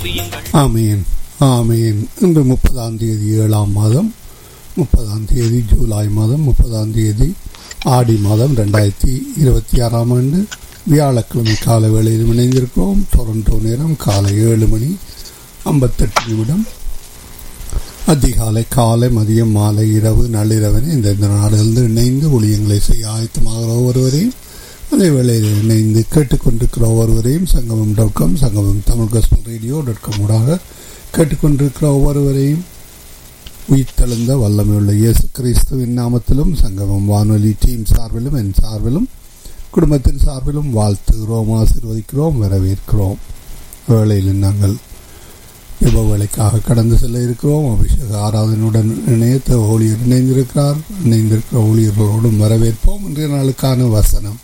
துதியுங்கள் ஆமீன் ஆமீன் இன்று முப்பதாம் தேதி ஏழாம் மாதம் முப்பதாம் தேதி ஜூலை மாதம் முப்பதாம் தேதி ஆடி மாதம் ரெண்டாயிரத்தி இருபத்தி ஆறாம் ஆண்டு வியாழக்கிழமை காலை வேளையில் இணைந்திருக்கிறோம் டொரண்டோ நேரம் காலை ஏழு மணி ஐம்பத்தெட்டு நிமிடம் அதிகாலை காலை மதியம் மாலை இரவு நள்ளிரவனை இந்த இந்த நாடுகளிலிருந்து இணைந்து ஒளியங்களை செய்ய ஆயத்தமாகிற ஒருவரையும் அதே வேளையில் இணைந்து கேட்டுக்கொண்டிருக்கிற ஒவ்வொருவரையும் சங்கமம் dot com Sangamam Tamil gospel radio dot com ஊடாக கேட்டுக்கொண்டிருக்கிற ஒவ்வொருவரையும் உயிர்த்தெழுந்த வல்லமையுள்ள இயேசு கிறிஸ்துவின் நாமத்திலும் சங்கமம் வானொலி டீம் சார்பிலும் என் சார்பிலும் குடும்பத்தின் சார்பிலும் வாழ்த்துகிறோம் ஆசீர்வதிக்கிறோம் வரவேற்கிறோம் வேளையில் நாங்கள் ஜெப வேலைக்காக கடந்து செல்ல இருக்கிறோம் அபிஷேக ஆராதனையுடன் இணையத்த ஊழியர் இணைந்திருக்கிறார் இணைந்திருக்கிற ஊழியர்களோடும் வரவேற்போம் இன்றைய நாளுக்கான வசனம்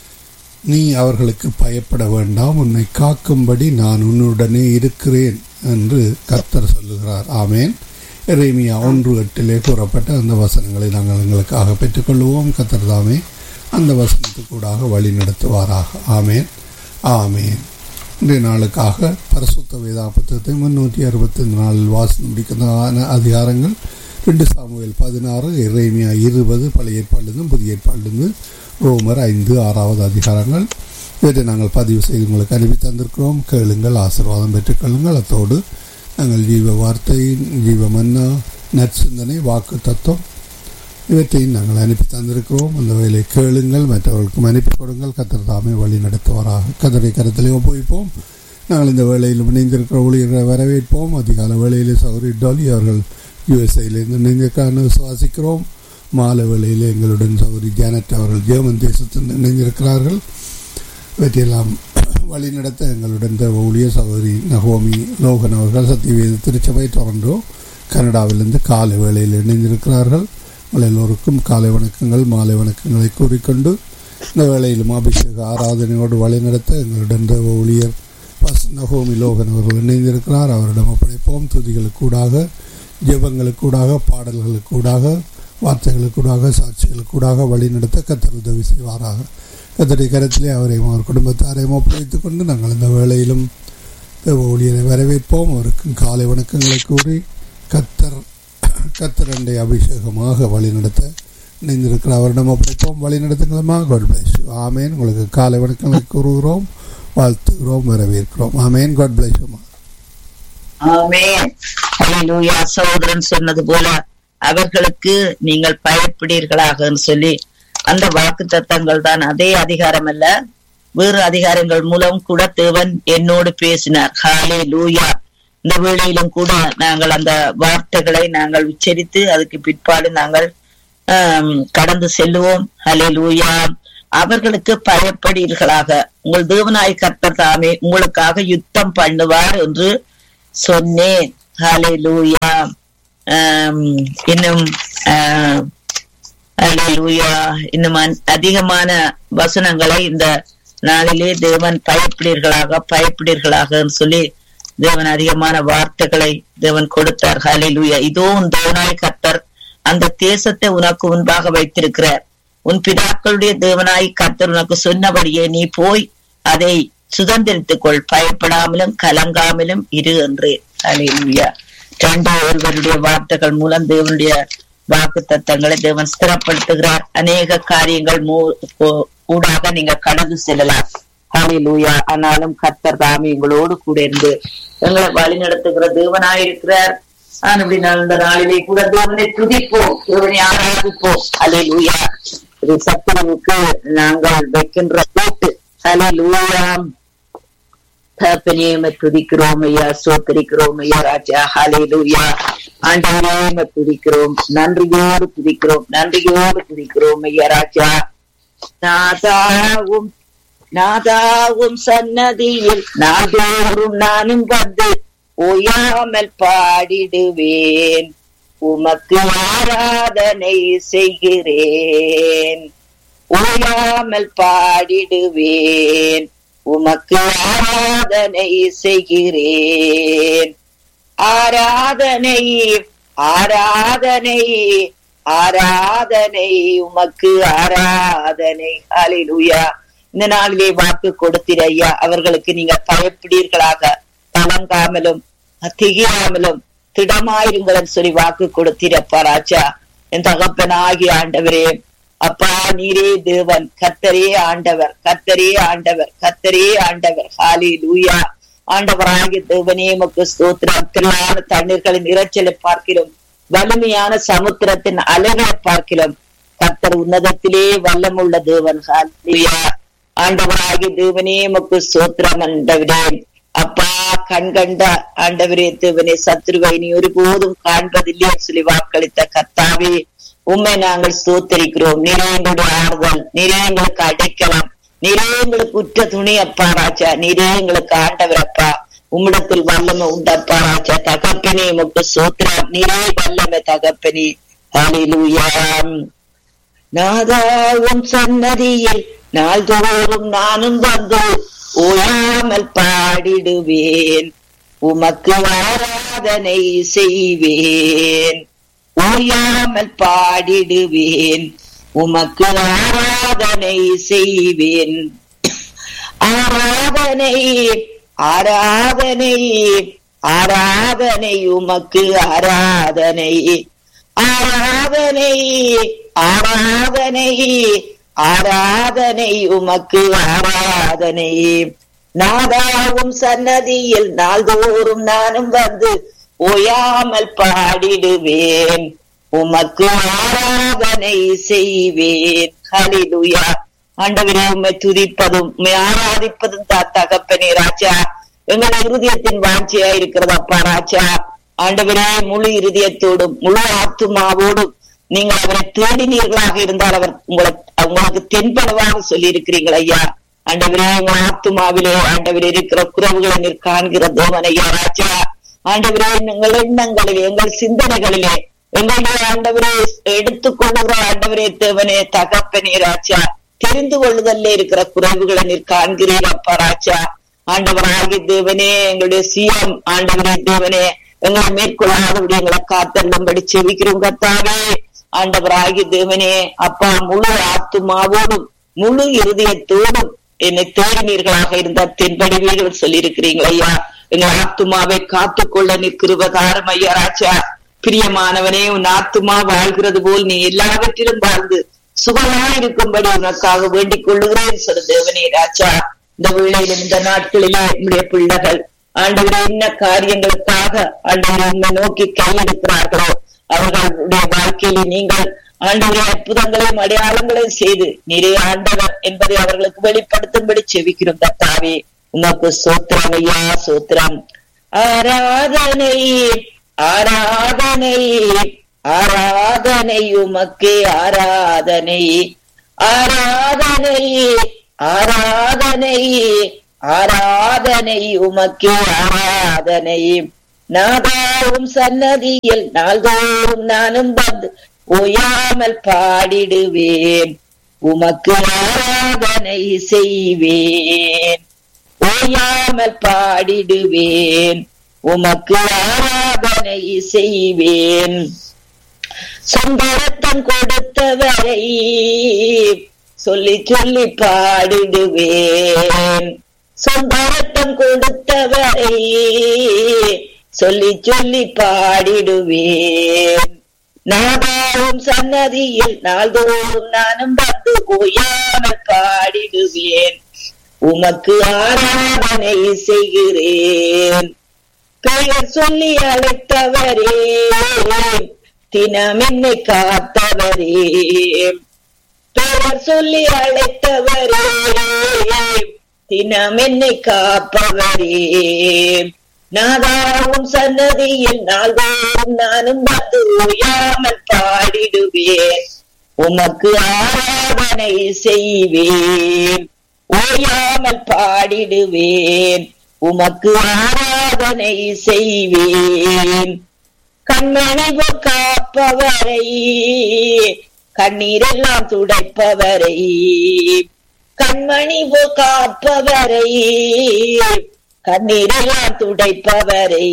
நீ அவர்களுக்கு பயப்பட வேண்டாம் உன்னை காக்கும்படி நான் உன்னுடனே இருக்கிறேன் என்று கர்த்தர் சொல்லுகிறார் ஆமேன் எரேமியா ஒன்று எட்டிலே கூறப்பட்ட அந்த வசனங்களை நாங்கள் எங்களுக்காக பெற்றுக்கொள்வோம் கர்த்தர் தாமே அந்த வசனத்துக்கூடாக வழி நடத்துவாராக ஆமேன் ஆமேன் இன்றைய நாளுக்காக பரிசுத்த வேதா புத்தகத்தை முன்னூற்றி அறுபத்தைந்து நாளில் வாசனம் முடிக்கிறதான அதிகாரங்கள் ரெண்டு சாமுவேல் பதினாறு இறைமையா இருபது பழைய ஏற்பாடுலேருந்து புதிய ஏற்பாடுலேருந்து ரோமர் ஐந்து ஆறாவது அதிகாரங்கள் இவற்றை நாங்கள் பதிவு செய்து உங்களுக்கு அனுப்பி தந்திருக்கிறோம் கேளுங்கள் ஆசீர்வாதம் பெற்றுக்கொள்ளுங்கள் அத்தோடு நாங்கள் ஜீவ வார்த்தை ஜீவ மன்னா நற்சிந்தனை வாக்கு தத்துவம் இவற்றையும் நாங்கள் அனுப்பி தந்திருக்கிறோம் அந்த வேலை கேளுங்கள் மற்றவர்களுக்கும் அனுப்பி கொடுங்கள் கத்தர் தாமே வழி நடத்துவாராக கத்தரை கருத்திலே ஒப்புவிப்போம் நாங்கள் இந்த வேலையில் இணைந்திருக்கிற ஊழியர்களை வரவேற்போம் அதிகால வேளையிலே சௌரி டாலி அவர்கள் யுஎஸ்ஐயிலிருந்து இணைந்திருக்கான்னு விசுவாசிக்கிறோம் மாலை வேளையில் எங்களுடன் சௌரி ஜானட் அவர்கள் ஜெர்மன் தேசத்தில் இணைந்திருக்கிறார்கள் இவற்றையெல்லாம் வழி நடத்த எங்களுடன் ஊழியர் சகோதரி நகோமி லோகன் அவர்கள் சத்தியவேத திருச்சபை டொரண்டோ கனடாவிலிருந்து காலை வேளையில் இணைந்திருக்கிறார்கள் உங்கள் எல்லோருக்கும் காலை வணக்கங்கள் மாலை வணக்கங்களை கூறிக்கொண்டு இந்த வேளையிலும் அபிஷேக ஆராதனையோடு வழிநடத்த எங்களுடன் ஊழியர் பஸ் நகோமி லோகன் அவர்கள் இணைந்திருக்கிறார் அவரிடம் ஒப்படைப்போம் துதிகளுக்கூடாக ஜெபங்களுக்கூடாக பாடல்களுக்கூடாக வார்த்தைகளுக்கூடாக சாட்சிகளுக்கூடாக வழிநடத்த கத்தர் உதவி செய்வாராக கத்தடி கரத்திலே அவரையும் அவர் குடும்பத்தாரையும் ஒப்படைத்துக் கொண்டு நாங்கள் இந்த வேளையிலும் ஊழியரை வரவேற்போம் அவருக்கும் காலை வணக்கங்களை கூறி கத்தர் கத்தரண்டை அபிஷேகமாக வழிநடத்த இணைந்திருக்கிற அவரிடம் ஒப்படைப்போம் வழி நடத்துங்களமா காட் பிளஸ் ஆமேன் உங்களுக்கு காலை வணக்கங்களை கூறுகிறோம் வாழ்த்துகிறோம் வரவேற்கிறோம் ஆமேன் காட் பிளஸ் ஆமென் ஹalleluya சகோதரன் சொன்னது போல அவர்களுக்கு நீங்கள் பயப்படுவீர்களாக சொல்லி அந்த வாக்கு தத்தங்கள் தான் அதே அதிகாரம் அல்ல வேறு அதிகாரங்கள் மூலம் கூட தேவன் என்னோடு பேசினார் ஹாலே லூயா இந்த வேளையிலும் கூட நாங்கள் அந்த வார்த்தைகளை நாங்கள் உச்சரித்து அதுக்கு பிற்பாடு நாங்கள் கடந்து செல்லுவோம் ஹலே லூயா அவர்களுக்கு பயப்படுவீர்களாக உங்கள் தேவனாய் கர்த்தர் தாமே உங்களுக்காக யுத்தம் பண்ணுவார் என்று சொன்னேன் ஹலே லூயா இன்னும் லூயா இன்னும் அதிகமான வசனங்களை இந்த நாளிலே தேவன் பயப்படுவீர்களாக பயப்படுவீர்களாக சொல்லி தேவன் அதிகமான வார்த்தைகளை தேவன் கொடுத்தார் ஹலிலூயா இதோ உன் தேவனாய் கர்த்தர் அந்த தேசத்தை உனக்கு முன்பாக வைத்திருக்கிறார் உன் பிதாக்களுடைய தேவனாய் கர்த்தர் உனக்கு சொன்னபடியே நீ போய் அதை சுதந்திரித்துக் கொள் பயப்படாமலும் கலங்காமலும் இரு என்று ஹலிலூயா ரெண்டு ஒருவருடைய வார்த்தைகள் மூலம் தேவனுடைய வாக்கு தத்தங்களை தேவன் ஸ்திரப்படுத்துகிறார் அநேக காரியங்கள் ஊடாக நீங்க கடந்து செல்லலாம் ஹalleluya ஆனாலும் கர்த்தர் தாமே எங்களோடு கூட இருந்து எங்களை வழி நடத்துகிற தேவனாய் இருக்கிறார் அப்படி நான் இந்த நாளிலே கூட தேவனை துதிப்போம் தேவனை ஆராதிப்போம் ஹalleluya இது சத்துருவுக்கு நாங்கள் வைக்கின்ற போட்டு ஹalleluya தகப்பனே துதிக்கிறோம் ஐயா சோத்தரிக்கிறோம் ஐயா ராஜா ஹalleluya ஆண்டவரே துதிக்கிறோம் நன்றியோடு துதிக்கிறோம் நன்றியோடு துதிக்கிறோம் ஐயா ராஜா நாதாவும் நாதாவும் சன்னதியில் நாதோறும் நானும் வந்து ஓயாமல் பாடிடுவேன் உமக்கு ஆராதனை செய்கிறேன் ஓயாமல் பாடிடுவேன் உமக்கு ஆராதனை செய்கிறேன் ஆராதனை ஆராதனை ஆராதனை உமக்கு ஆராதனை அலிலுயா இந்த நாளிலே வாக்கு கொடுத்திர ஐயா அவர்களுக்கு நீங்க பயப்படுவீர்களாக கலங்காமலும் திகிராமலும் திடமாயிருங்கள் சொல்லி வாக்கு கொடுத்தீரப்பா ராஜா என் தகப்பனாகி ஆண்டவரே அப்பா நீரே தேவன் கத்தரே ஆண்டவர் கத்தரே ஆண்டவர் கத்தரே ஆண்டவர் ஹாலி லூயா ஆண்டவராகிய தேவனே மக்கு ஸ்தோத்திரம் திரளான தண்ணீர்களின் இறைச்சலை பார்க்கிறோம் வலிமையான சமுத்திரத்தின் அலைகளை பார்க்கிறோம் கத்தர் உன்னதத்திலே வல்லமுள்ள தேவன் ஹாலியா ஆண்டவராகிய தேவனே மக்கு ஸ்தோத்திரம் ஆண்டவரே அப்பா கண் கண்ட ஆண்டவரே தேவனே சத்ருவை நீ ஒருபோதும் காண்பதில்லை சொல்லி வாக்களித்த கத்தாவே உண்மை நாங்கள் ஸ்தோத்தரிக்கிறோம் நீரே எங்களுடைய ஆறுதல் நீரே எங்களுக்கு அடைக்கலாம் நீரே எங்களுக்கு உற்ற துணி அப்பா ராஜா நீரே எங்களுக்கு ஆண்டவர் அப்பா உம்மிடத்தில் வல்லமை உண்டப்பா ராஜா தகப்பனே உமக்கு சோத்திரம் நீரே வல்லமை தகப்பனே ஹalleluya நாதாவும் சன்னதியில் நாள்தோறும் நானும் வந்து ஓயாமல் பாடிடுவேன் உமக்கு ஆராதனை செய்வேன் ஓயாமல் பாடிடுவேன் உமக்கு ஆராதனை செய்வேன் ஆராதனை ஆராதனை ஆராதனை உமக்கு ஆராதனை ஆராதனை ஆராதனை ஆராதனை உமக்கு ஆராதனை நாதாவும் சன்னதியில் நாள்தோறும் நானும் வந்து ஓயாமல் பாடிடுவேன் உமக்கு ஆராதனை செய்வேன் ஹலிலுயா ஆண்டவரே உண்மை துதிப்பதும் உண்மை ஆராதிப்பதும் தா தகப்பனே ராஜா எங்கள் இருதயத்தின் வாஞ்சியா இருக்கிறது அப்பா ராஜா ஆண்டவரே முழு இருதயத்தோடும் முழு ஆத்துமாவோடும் நீங்கள் அவரை தேடினீர்களாக இருந்தால் அவர் உங்களை உங்களுக்கு தென்பளவாக சொல்லி இருக்கிறீர்கள் ஐயா ஆண்டவரே உங்கள் ஆத்துமாவிலே ஆண்டவரே இருக்கிற குறவுகளை நீர் காண்கிற தேவன் ஐயா ராஜா ஆண்டவரே எங்கள் எண்ணங்களிலே எங்கள் சிந்தனைகளிலே எங்களுடைய ஆண்டவரே எடுத்துக்கொள்ளுகிற ஆண்டவரே தேவனே தகப்பனே ராஜா தெரிந்து கொள்ளுதல்ல இருக்கிற குறைவுகளை நீர் காண்கிறீர் அப்பா ராஜா ஆண்டவராகி தேவனே எங்களுடைய சிஎம் ஆண்டவரே தேவனே எங்களை மேற்கொள்ளாதபடி எங்களை காத்தல்லும்படி செவிக்கிறோம் கத்தாவே ஆண்டவராகி தேவனே அப்பா முழு ஆத்துமாவோடும் முழு இருதயத்தோடும் என்னை தேடினீர்களாக இருந்த தென்படி வீடுகள் சொல்லி இருக்கிறீங்களா ஐயா எங்கள் ஆத்துமாவை காத்துக்கொள்ள நிற்கிறவதாரம் ஐயா ராஜா பிரியமானவனே உன் ஆத்துமா வாழ்கிறது போல் நீ எல்லாவற்றிலும் வாழ்ந்து சுகமாயிருக்கும்படி உனக்காக வேண்டிக் கொள்ளுகிறேன் சொல்ல தேவனே ராஜா இந்த வேளையிலும் இந்த நாட்களிலே நம்முடைய பிள்ளைகள் ஆண்டவரே என்ன காரியங்களுக்காக ஆண்டவரை உண்மை நோக்கி கையெடுக்கிறார்களோ அவர்களுடைய வாழ்க்கையிலே நீங்கள் ஆண்டவரே அற்புதங்களையும் அடையாளங்களையும் செய்து நீரே ஆண்டவர் என்பதை அவர்களுக்கு வெளிப்படுத்தும்படி செவிக்கிறோம் கத்தாவே உமக்கு சோத்திரம் ஐயா சோத்திரம் ஆராதனை ஆராதனை ஆராதனை உமக்கு ஆராதனை ஆராதனை ஆராதனை ஆராதனை உமக்கு ஆராதனை நாதாவும் சன்னதியில் நாள்தோறும் நானும் வந்து ஓயாமல் பாடிடுவேன் உமக்கு ஆராதனை செய்வேன் ஓயாமல் பாடிடுவேன் உமக்கு ஆராதனை செய்வேன் சந்தரத்தம் கொடுத்தவரை சொல்லி சொல்லி பாடிடுவேன் சந்தரத்தம் கொடுத்தவரை சொல்லி சொல்லி பாடிடுவேன் நாதாவும் சன்னதியில் நாள்தோறும் நானும் வந்து ஓயாமல் பாடிடுவேன் உமக்கு ஆராதனை செய்கிறேன் பெயர் சொல்லி அழைத்தவரே தினம் என்னை காத்தவரே பெயர் சொல்லி அழைத்தவரே தினம் என்னை காப்பவரே நாதாவும் சன்னதியில் நாள்தோறும் நானும் வந்து ஓயாமல் பாடிடுவேன் உமக்கு ஆராதனை செய்வேன் ஓயாமல் பாடிடுவேன் உமக்கு ஆராதனை செய்வேன் கண்மணிவு காப்பவரை கண்ணீரெல்லாம் துடைப்பவரை கண்மணிவு காப்பவரை கண்ணீரெல்லாம் துடைப்பவரை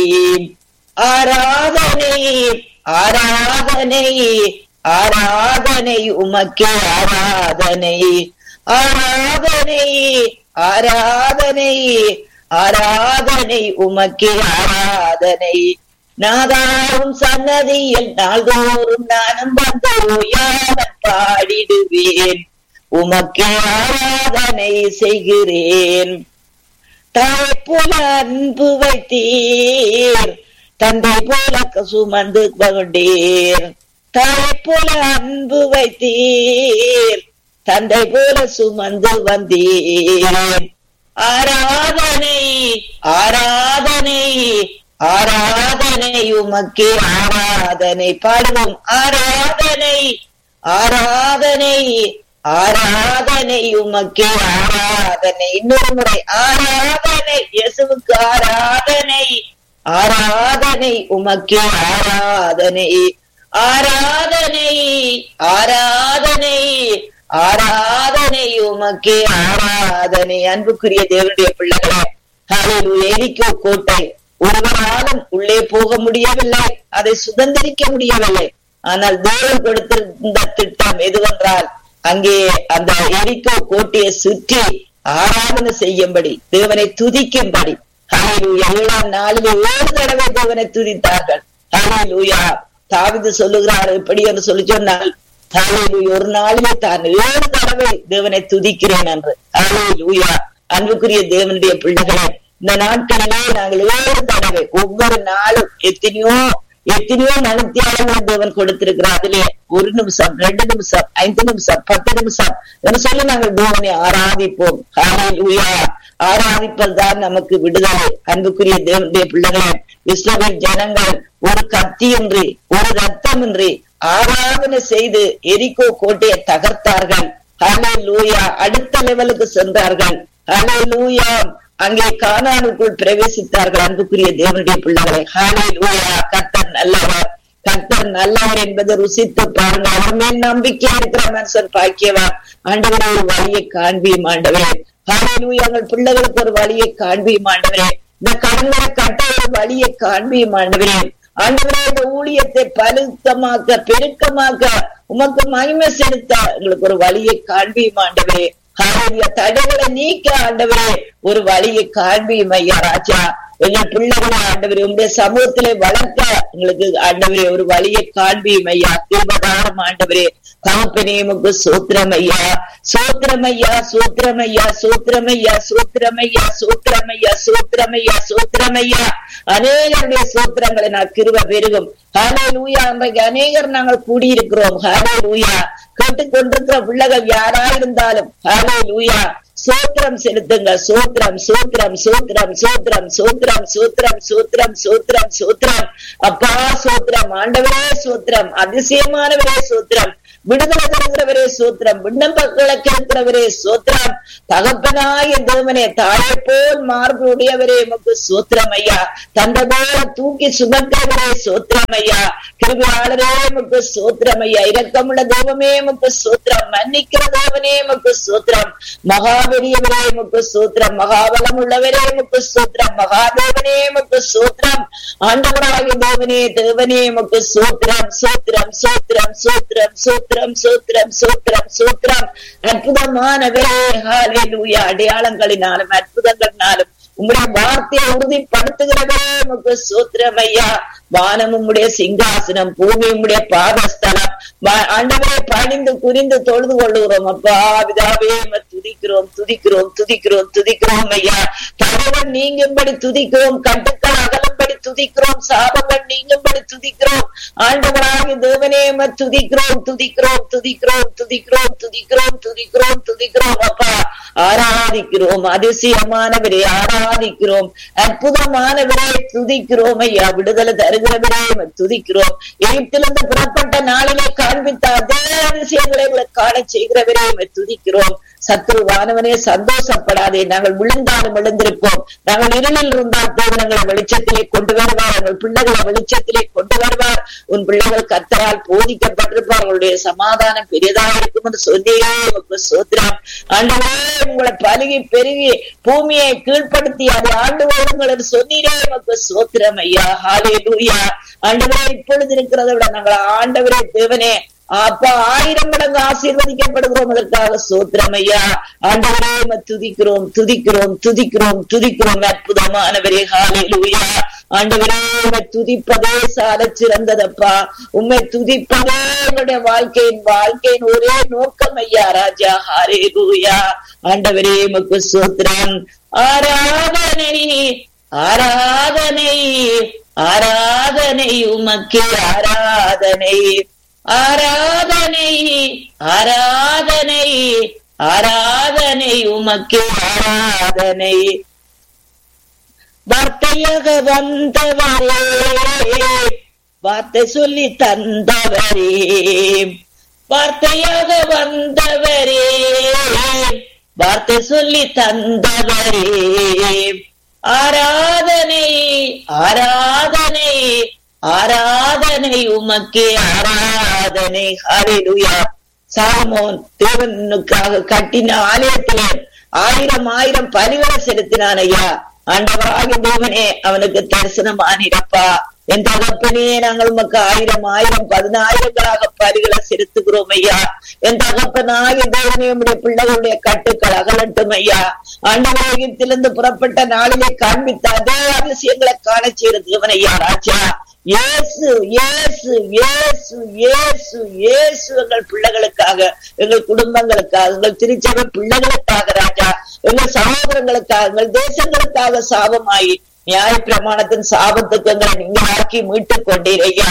ஆராதனை ஆராதனை ஆராதனை உமக்கே ஆராதனை ஆராதனை ஆராதனை ஆராதனை உமக்கே ஆராதனை நாதாவும் சன்னதியில் நாள்தோறும் நானும் வந்து ஓயாமல் பாடிடுவேன் உமக்கே ஆராதனை செய்கிறேன் தாய் போல அன்பு வைத்தீர் தந்தை போல சுமந்து கொண்டீர் தாய் போல அன்பு வைத்தீர் தந்தை போல சுமந்து வந்தீர் ஆராதனை ஆராதனை ஆராதனை உமக்கே ஆராதனை பாடுவோம் ஆராதனை ஆராதனை ஆராதனை உமக்கே ஆராதனை இன்னொரு முறை ஆராதனை இயேசுவுக்கு ஆராதனை ஆராதனை உமக்கே ஆராதனை ஆராதனை ஆராதனை ஆராதனை உமக்கே ஆராதனை அன்புக்குரிய தேவனுடைய பிள்ளைகளே எரிக்கோ கோட்டை ஒருவராலும் உள்ளே போக முடியவில்லை அதை சுதந்திரிக்க முடியவில்லை ஆனால் தேவன் கொடுத்திருந்த திட்டம் எதுவென்றால் அங்கே அந்த எரிக்கோ கோட்டையை சுற்றி ஆராதனை செய்யும்படி தேவனை துதிக்கும்படி ஏழாம் நாளில் ஏழு தடவை தேவனை துதித்தார்கள் ஹalleluya தாவிது சொல்லுகிறார் எப்படி என்று சொல்லி சொன்னால் ஒரு நாளிலே தான் ஏழு தடவை தேவனை துதிக்கிறேன் என்று ஹalleluya அன்புக்குரிய தேவனுடைய பிள்ளைகளே இந்த நாட்களிலே நாங்கள் ஏழு தடவை ஒவ்வொரு நாளும் எத்தனையோ எத்தனையோ மனத்தியாளங்கள் தேவன் கொடுத்திருக்கிறார் அதிலே ஒரு நிமிஷம் ரெண்டு நிமிஷம் ஐந்து நிமிஷம் பத்து நிமிஷம் என்று சொல்லி நாங்கள் தேவனை ஆராதிப்போம் ஹalleluya ஆராதிப்பதுதான் நமக்கு விடுதலை அன்புக்குரிய தேவனுடைய பிள்ளைகளே இஸ்ரவேல் ஜனங்கள் ஒரு கத்தியின்றி ஒரு ரத்தமின்றி ஆராதனை செய்து எரிக்கோ கோட்டையை தகர்த்தார்கள் ஹலே லூயா அடுத்த லெவலுக்கு சென்றார்கள் ஹலே லூயா அங்கே கானானுக்குள் பிரவேசித்தார்கள் அன்புக்குரிய தேவனுடைய பிள்ளைகளை ஹாலே லூயா கர்த்தர் நல்லவர் கர்த்தர் நல்லவர் என்பதை ருசித்து பாருங்க அவர் மேல் நம்பிக்கையா இருக்கிற மனுஷன் பாக்கியவா ஆண்டவரே ஒரு வழியை காண்பியும் ஆண்டவரே ஹாலேலூயா எங்கள் பிள்ளைகளுக்கு ஒரு வழியை காண்பியும் ஆண்டவரே இந்த கடன்களை கட்ட ஒரு வழியை காண்பியும் ஆண்டவரே ஆண்டவரே இந்த ஊழியத்தை பழுத்தமாக்க பெருக்கமாக்க உமக்கு மகிமை செலுத்த எங்களுக்கு ஒரு வழியை காண்பியும் ஆண்டவரே ஹாலேலூயா தடைகளை நீக்க ஆண்டவரே ஒரு வழியை காண்பியும் ஐயா ராஜா எங்கள் பிள்ளைகளை ஆண்டவரே உங்களுடைய சமூகத்திலே வளர்க்க எங்களுக்கு ஆண்டவரே ஒரு வழியை காண்பியும் ஐயா திருபதாரம் ஆண்டவரே தகப்பனேமுக்கு சூத்திரமையா சூத்திரமையா சூத்திரமையா சூத்திரமையா சூத்திரமையா சூத்திரமையா சூத்திரமையா சூத்திரமையா அநேகருடைய சூத்திரங்களை நான் கிருவ பெருகும் ஹாலே லூயா அன்றைக்கு அநேகர் நாங்கள் கூடியிருக்கிறோம் ஹாலே லூயா கேட்டுக்கொண்டிருக்கிற பிள்ளைகள் யாரா இருந்தாலும் ஹாலே லூயா சூத்திரம் செலுத்துங்க சூத்திரம் சூத்திரம் சூத்திரம் சூத்திரம் சூத்திரம் சூத்திரம் சூத்திரம் சூத்திரம் சூத்திரம் அப்பா சூத்திரம் ஆண்டவரே சூத்திரம் அதிசயமானவரே சூத்திரம் விடுதலை தருகிறவரே சூத்திரம் விண்ணப்பங்களை கேட்கிறவரே சூத்திரம் தகப்பனாய தேவனே தாயை போல் மார்பு உடையவரே எமக்கு சூத்திரம் ஐயா தந்தை போல தூக்கி சுமக்கிறவரே சூத்திரம் ஐயா கிருபியாளரே எமக்கு சூத்திரம் ஐயா இரக்கமுள்ள தெய்வமே எமக்கு சூத்திரம் மன்னிக்கிற தேவனே எமக்கு சூத்திரம் மகாபெரியவரே எமக்கு சூத்திரம் மகாபலம் உள்ளவரே எமக்கு சூத்திரம் மகாதேவனே எமக்கு சூத்திரம் ஆண்டவராகிய தேவனே தேவனே எமக்கு சூத்திரம் சூத்திரம் சூத்திரம் சூத்திரம் சூத்திரம் சூத்திரம் சூத்திரம் சூத்திரம் அற்புதமானவரே ஹalleluya அடையாளங்களினாலும் அற்புதங்களினாலும் உங்களுடைய வார்த்தையை உறுதிப்படுத்துகிறவரே உமக்கு சூத்திரம் ஐயா வானம் உம்முடைய சிங்காசனம் பூமி உம்முடைய பாதஸ்தலம் ஆண்டவரை பணிந்து குறிந்து தொழுது கொள்ளுகிறோம் அப்பா விதாவே துதிக்கிறோம் துதிக்கிறோம் துதிக்கிறோம் துதிக்கிறோம் ஐயா தகவல் நீங்கும்படி துதிக்கிறோம் கட்டுக்கள் அகலும்படி துதிக்கிறோம் சாபங்கள் நீங்கும்படி துதிக்கிறோம் ஆண்டவராக தேவனே துதிக்கிறோம் துதிக்கிறோம் துதிக்கிறோம் துதிக்கிறோம் துதிக்கிறோம் துதிக்கிறோம் துதிக்கிறோம் அப்பா ஆராதிக்கிறோம் அதிசயமானவரே ஆராதிக்கிறோம் அற்புதமானவரே துதிக்கிறோம் ஐயா விடுதலை தருகிறவரே துதிக்கிறோம் எகிப்திலிருந்து புறப்பட்ட நாளிலே காண்பித்த அதே அதிசயங்களை எங்களை காண செய்கிறவரே துதிக்கிறோம் சத்துருவானவனே சந்தோஷப்படாதே நாங்கள் விழுந்தாலும் விழுந்திருப்போம் நாங்கள் இருளில் இருந்தால் தேவனங்களை வெளிச்சத்திலே கொண்டு வருவார் எங்கள் பிள்ளைகளை வெளிச்சத்திலே கொண்டு வருவார் உன் பிள்ளைகள் கத்தரால் போதிக்கப்பட்டிருப்பார் உங்களுடைய சமாதானம் பெரியதாக இருக்கும் என்று சொன்னே உங்க சோத்திரம் ஆண்டவரே உங்களை பருகி பெருகி பூமியை கீழ்ப்படுத்தி அது ஆண்டு வருங்கள் என்று சொன்னீரே உங்க சோத்திரம் ஐயா ஹாலே லூயா ஆண்டவரே இப்பொழுது இருக்கிறதை விட நாங்கள் ஆண்டவரே தேவனே அப்பா ஆயிரம் மடங்கு ஆசீர்வதிக்கப்படுகிறோம் அதற்காக சோத்திரம் ஐயா ஆண்டவரே உம்மை துதிக்கிறோம் துதிக்கிறோம் துதிக்கிறோம் துதிக்கிறோம் அற்புதமானவரே ஹalleluya ஆண்டவரே உம்மை துதிப்பதே சால சிறந்ததப்பா உம்மை துதிப்பதே எங்களுடைய வாழ்க்கையின் வாழ்க்கையின் ஒரே நோக்கம் ஐயா ராஜா ஹalleluya ஆண்டவரே உமக்கு சோத்திரம் ஆராதனை ஆராதனை ஆராதனை உமக்கு ஆராதனை ஆராதனை ஆராதனை ஆராதனை உமக்கு ஆராதனை வார்த்தையாக வந்தவரே வார்த்தை சொல்லி தந்தவரே வார்த்தையாக வந்தவரே வார்த்தை சொல்லி தந்தவரே ஆராதனை ஆராதனை ஆராதனை உமக்கே ஆராதனை ஹalleluya சாலமோன் தேவனுக்காக கட்டின ஆலயத்திலே ஆயிரம் ஆயிரம் பலிகளை செலுத்தினான் ஐயா ஆண்டவராகிய தேவனே அவனுக்கு தரிசனமானிரப்பா என் தகப்பனே நாங்கள் உமக்கு ஆயிரம் ஆயிரம் பதினாயிரங்களாக பலிகளை செலுத்துகிறோம் ஐயா என் தகப்பனாகிய தேவனே உடைய பிள்ளைகளுடைய கட்டுக்கள் அகலட்டும் ஐயா ஆண்டவராகியத்திலிருந்து புறப்பட்ட நாளிலே காண்பித்த அதே அதிசயங்களை காண செய்கிற தேவன் ஐயா ராஜா இயேசு இயேசு இயேசு இயேசு இயேசு எங்கள் பிள்ளைகளுக்காக எங்கள் குடும்பங்களுக்காக எங்கள் திருச்சபை பிள்ளைகளுக்காக ராஜா எங்கள் சகோதரங்களுக்காக எங்கள் தேசங்களுக்காக சாபமாயி நியாய பிரமாணத்தின் சாபத்துக்கு எங்களை நீங்க ஆக்கி மீட்டுக் கொண்டீரையா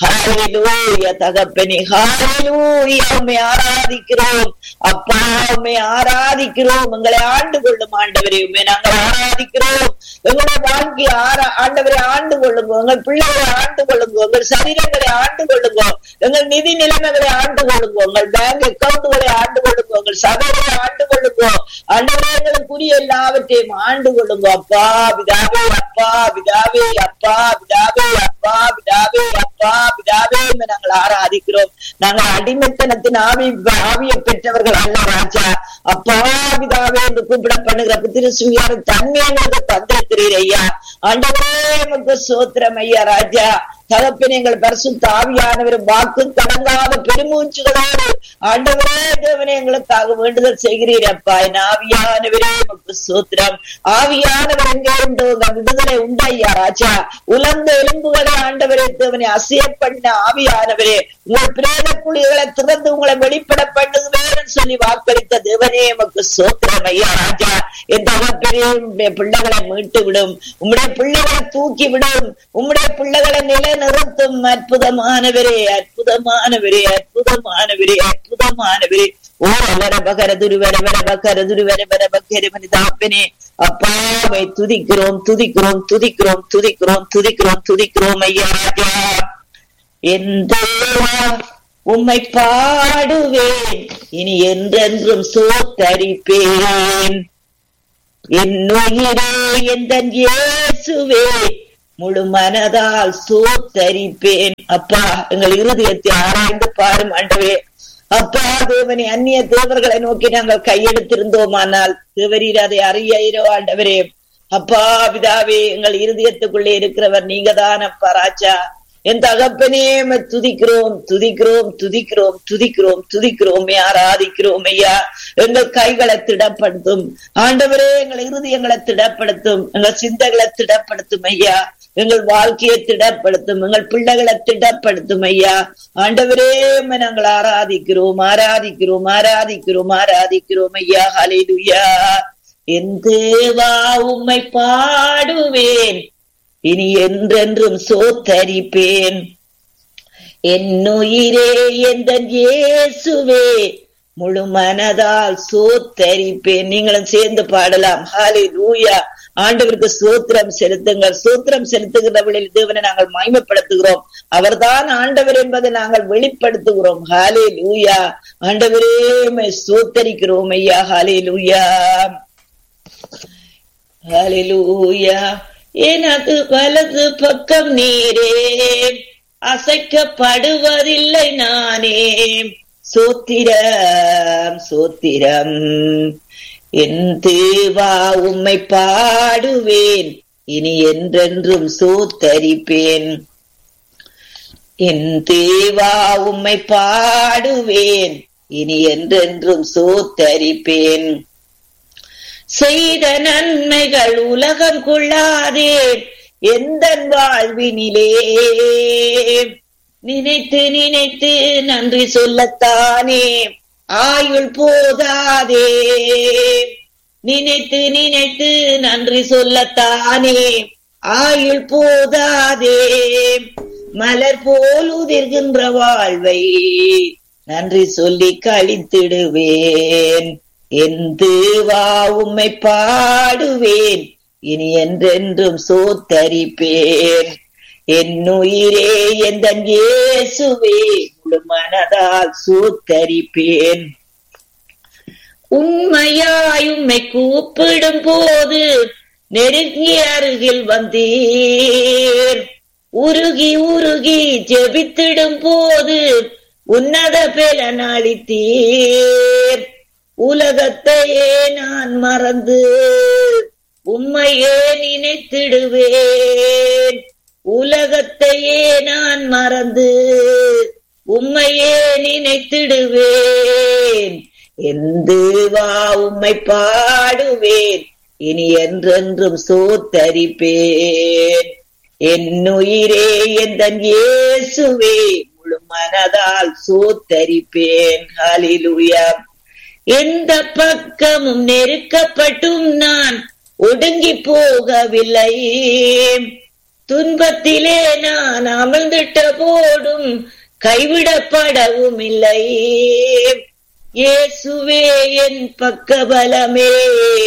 ஹalleluya தகப்பனே ஹalleluya உம்மை ஆராதிக்கிறோம் அப்பா உம்மை ஆராதிக்கிறோம் எங்களை ஆண்டு கொள்ளும் ஆண்டவரே உம்மை நாங்கள் ஆராதிக்கிறோம் எங்களுடைய வாழ்க்கை ஆரா ஆண்டவரை ஆண்டு கொள்ளுங்க எங்கள் பிள்ளைகளை ஆண்டு கொள்ளுங்க எங்கள் சரீரங்களை ஆண்டு கொள்ளுங்க எங்கள் நிதி நிலைமைகளை ஆண்டு கொள்ளுங்க உங்கள் பேங்க் அக்கவுண்ட்களை ஆண்டு கொள்ளுங்க உங்கள் சபைகளை ஆண்டு கொள்ளுங்க ஆண்டவரே எங்களுக்குரிய எல்லாவற்றையும் ஆண்டு கொள்ளுங்க அப்பா பிதாவே அப்பா பிதாவே அப்பா பிதாவே அப்பா பிதாவே அப்பா பிதாவே என்று நாங்கள் ஆராதிக்கிறோம் நாங்கள் அடிமைத்தனத்தின் ஆவி ஆவியை பெற்றவர்கள் அல்ல ராஜா அப்பா பிதாவே என்று கூப்பிட பண்ணுகிற புத்திர சுயார தன்மை எங்களுக்கு தந்திருக்கிறீர் ஐயா ஆண்டவரே எங்களுக்கு சோத்திரம் ஐயா ராஜா தகப்பின் எங்கள் பரிசுத்த ஆவியானவர் வாக்கு கடங்காத பெருமூச்சுகளோடு ஆண்டவரே தேவனே எங்களுக்காக வேண்டுதல் செய்கிறீர் அப்பா என் ஆவியானவரே உமக்கு சூத்திரம் ஆவியானவர் எங்கே உண்டு உங்கள் விடுதலை உண்டையா ராஜா உலர்ந்த எலும்புகளை ஆண்டவரே தேவனை அசைய பண்ண ஆவியானவரே உங்கள் பிரேத குழிகளை திறந்து உங்களை வெளிப்பட பண்ணுவேன் சொல்லி வாக்களித்த தேவனே உமக்கு சோத்திரம் ஐயா ராஜா என் தகப்பனே உம்முடைய பிள்ளைகளை மீட்டு விடும் உம்முடைய பிள்ளைகளை தூக்கி விடும் உம்முடைய பிள்ளைகளை நிலை நிறுத்தும் அற்புதமானவரே அற்புதமானவரே அற்புதமானவரே அற்புதமானவரே ஓ வர பகர துருவர வர பகர துருவர வர பகர மனிதாப்பனே அப்பாவை துதிக்கிறோம் துதிக்கிறோம் துதிக்கிறோம் துதிக்கிறோம் துதிக்கிறோம் துதிக்கிறோம் ஐயா ராஜா எந்த உம்மை பாடுவேன் இனி என்றென்றும் சோத்தரிப்பேன் என்னுயிரே எந்த இயேசுவே முழு மனதால் சோத்தரிப்பேன் அப்பா எங்கள் இருதயத்தை ஆராய்ந்து பாரும் ஆண்டவே அப்பா தேவனே அந்நிய தேவர்களை நோக்கி நாங்கள் கையெடுத்திருந்தோமானால் தேவரீர் அதை அறியோ ஆண்டவரே அப்பா பிதாவே எங்கள் இருதயத்துக்குள்ளே இருக்கிறவர் நீங்க தான் அப்பா ராஜா என் தகப்பனே துதிக்கிறோம் துதிக்கிறோம் துதிக்கிறோம் துதிக்கிறோம் துதிக்கிறோம் ஆராதிக்கிறோம் ஐயா எங்கள் கைகளை திடப்படுத்தும் ஆண்டவரே எங்கள் இருதயங்களை திடப்படுத்தும் எங்கள் சிந்தைகளை திடப்படுத்தும் ஐயா எங்கள் வாழ்க்கையை திடப்படுத்தும் எங்கள் பிள்ளைகளை திடப்படுத்தும் ஐயா ஆண்டவரே நாங்கள் ஆராதிக்கிறோம் ஆராதிக்கிறோம் ஆராதிக்கிறோம் ஆராதிக்கிறோம் ஐயா ஹலிலுயா என் தேவா உம்மை பாடுவேன் இனி என்றென்றும் சோத்தரிப்பேன் என்னுயிரே எந்த இயேசுவே முழு மனதால் சோத்தரிப்பேன் நீங்களும் சேர்ந்து பாடலாம் ஹாலி லூயா ஆண்டவருக்கு சோத்திரம் செலுத்துங்கள் சோத்திரம் செலுத்துகிறவர்களில் தேவனை நாங்கள் மகிமைப்படுத்துகிறோம் அவர்தான் ஆண்டவர் என்பதை நாங்கள் வெளிப்படுத்துகிறோம் ஹாலே லூயா ஆண்டவரே சோத்தரிக்கிறோம் ஐயா ஹாலே லூயா ஹாலே லூயா எனது வலது பக்கம் நீரே அசைக்கப்படுவதில்லை நானே சோத்திரம் சோத்திரம் என் தேவா உம்மை பாடுவேன் இனி என்றென்றும் சோத்தரிப்பேன் என் தேவா உம்மை பாடுவேன் இனி என்றென்றும் சோத்தரிப்பேன் செய்த நன்மைகள் உலகம் கொள்ளாதே எந்த வாழ்வினிலே நினைத்து நினைத்து நன்றி சொல்லத்தானே ஆயுள் போதாதே நினைத்து நினைத்து நன்றி சொல்லத்தானே ஆயுள் போதாதே மலர் போல் உதிர்கின்ற வாழ்வை நன்றி சொல்லி கழித்திடுவேன் என் தேவா உம்மை பாடுவேன் இனி என்றென்றும் சோத்தரிப்பேன் என் உயிரே எந்த இயேசுவே முழு மனதால் சோத்தரிப்பேன் உண்மையாய் உம்மை கூப்பிடும் போது நெருங்கி அருகில் வந்தீர் உருகி உருகி ஜெபித்திடும் போது உன்னத பலன் அளித்தீர் உலகத்தையே நான் மறந்து உம்மையே நினைத்திடுவேன் உலகத்தையே நான் மறந்து உம்மையே நினைத்திடுவேன் எந்தேவா உம்மை பாடுவேன் இனி என்றென்றும் சோத்தரிப்பேன் என் உயிரே எந்த இயேசுவே முழு மனதால் சோத்தரிப்பேன் ஹலிலுயா எந்த பக்கமும் நெருக்கப்பட்டும் நான் ஒடுங்கி போகவில்லை துன்பத்திலே நான் அமர்ந்திட்ட போடும் கைவிடப்படவும் இல்லை இயேசுவே என் பக்கபலமே